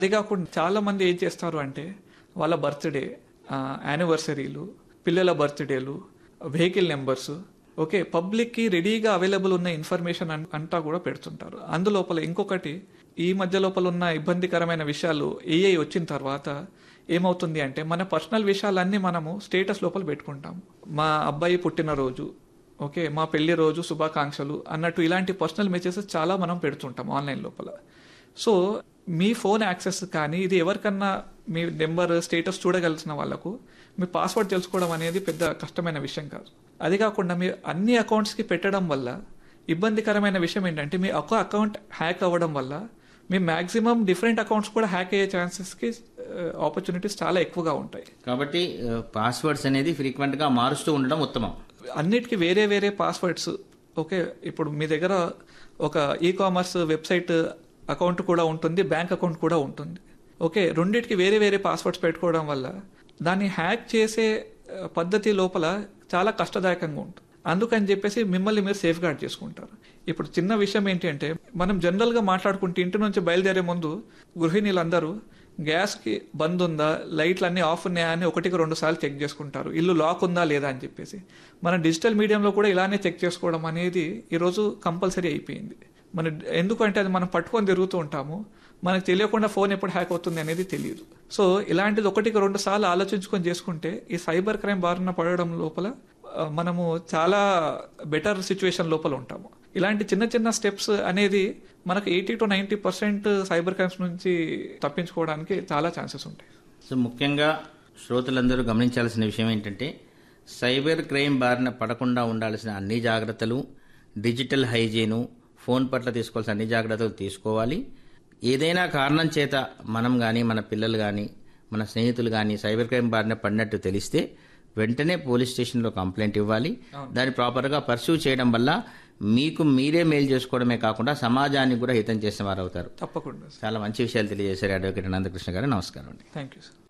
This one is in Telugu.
అది కాకుండా చాలా మంది ఏం చేస్తారు అంటే వాళ్ళ బర్త్డే యానివర్సరీలు పిల్లల బర్త్డేలు వెహికల్ నెంబర్స్ ఓకే పబ్లిక్కి రెడీగా అవైలబుల్ ఉన్న ఇన్ఫర్మేషన్ అన్- అంతా కూడా పెడుతుంటారు అందులోపల ఇంకొకటి ఈ మధ్య లోపల ఉన్న ఇబ్బందికరమైన విషయాలు ఏఐ వచ్చిన తర్వాత ఏమవుతుంది అంటే మన పర్సనల్ విషయాలన్నీ మనము స్టేటస్ లోపల పెట్టుకుంటాం మా అబ్బాయి పుట్టినరోజు ఓకే మా పెళ్లి రోజు శుభాకాంక్షలు అన్నట్టు ఇలాంటి పర్సనల్ మెసేజెస్ చాలా మనం పెడుతుంటాం ఆన్లైన్ లోపల సో మీ ఫోన్ యాక్సెస్ కానీ ఇది ఎవరికన్నా మీ నెంబర్ స్టేటస్ చూడగలిసిన వాళ్ళకు మీ పాస్వర్డ్ తెలుసుకోవడం అనేది పెద్ద కష్టమైన విషయం కాదు అది కాకుండా మీ అన్ని అకౌంట్స్కి పెట్టడం వల్ల ఇబ్బందికరమైన విషయం ఏంటంటే మీ ఒక అకౌంట్ హ్యాక్ అవ్వడం వల్ల మీ మాక్సిమం డిఫరెంట్ అకౌంట్స్ కూడా హ్యాక్ అయ్యే ఛాన్సెస్కి ఆపర్చునిటీస్ చాలా ఎక్కువగా ఉంటాయి కాబట్టి పాస్వర్డ్స్ అనేది ఫ్రీక్వెంట్ గా మారుస్తూ ఉండడం ఉత్తమం అన్నిటికీ వేరే వేరే పాస్వర్డ్స్ ఓకే ఇప్పుడు మీ దగ్గర ఒక ఈ కామర్స్ వెబ్సైట్ అకౌంట్ కూడా ఉంటుంది బ్యాంక్ అకౌంట్ కూడా ఉంటుంది ఓకే రెండింటికి వేరే వేరే పాస్వర్డ్స్ పెట్టుకోవడం వల్ల దాన్ని హ్యాక్ చేసే ఆ, పద్ధతి లోపల చాలా కష్టదాయకంగా ఉంటుంది అందుకని చెప్పేసి మిమ్మల్ని మీరు సేఫ్ గార్డ్ చేసుకుంటారు ఇప్పుడు చిన్న విషయం ఏంటి అంటే మనం జనరల్గా మాట్లాడుకుంటే ఇంటి నుంచి బయలుదేరే ముందు గృహిణీలందరూ గ్యాస్కి బంద్ ఉందా లైట్లు అన్నీ ఆఫ్ ఉన్నాయా అని ఒకటికి రెండు సార్లు చెక్ చేసుకుంటారు ఇల్లు లాక్ ఉందా లేదా అని చెప్పేసి మన డిజిటల్ మీడియంలో కూడా ఇలానే చెక్ చేసుకోవడం అనేది ఈరోజు కంపల్సరీ అయిపోయింది మన ఎందుకంటే అది మనం పట్టుకొని తిరుగుతూ ఉంటాము మనకు తెలియకుండా ఫోన్ ఎప్పుడు హ్యాక్ అవుతుంది అనేది తెలియదు సో ఇలాంటిది ఒకటికి రెండు సార్లు ఆలోచించుకొని చేసుకుంటే ఈ సైబర్ క్రైమ్ బారిన పడడం లోపల ఆ, మనము చాలా బెటర్ సిచ్యువేషన్ లోపల ఉంటాము ఇలాంటి చిన్న చిన్న స్టెప్స్ అనేది మనకు eighty to ninety percent cyber crimes నుంచి తప్పించుకోవడానికి చాలా ఛాన్సెస్ ఉంటాయి సో ముఖ్యంగా శ్రోతలందరూ గమనించాల్సిన విషయం ఏంటంటే సైబర్ క్రైమ్ బారిన పడకుండా ఉండాల్సిన అన్ని జాగ్రత్తలు డిజిటల్ హైజీను ఫోన్ పట్ల తీసుకోవాల్సిన అన్ని జాగ్రత్తలు తీసుకోవాలి ఏదైనా కారణం చేత మనం కానీ మన పిల్లలు కానీ మన స్నేహితులు కానీ సైబర్ క్రైమ్ బారిన పడినట్టు తెలిస్తే వెంటనే పోలీస్ స్టేషన్లో కంప్లైంట్ ఇవ్వాలి దాన్ని ప్రాపర్గా పర్సూ చేయడం వల్ల మీకు మీరే మేలు చేసుకోవడమే కాకుండా సమాజానికి కూడా హితం చేసిన వారు అవుతారు తప్పకుండా చాలా మంచి విషయాలు తెలియజేశారు అడ్వకేట్ అనంతకృష్ణ గారు నమస్కారం అండి థ్యాంక్ యూ సార్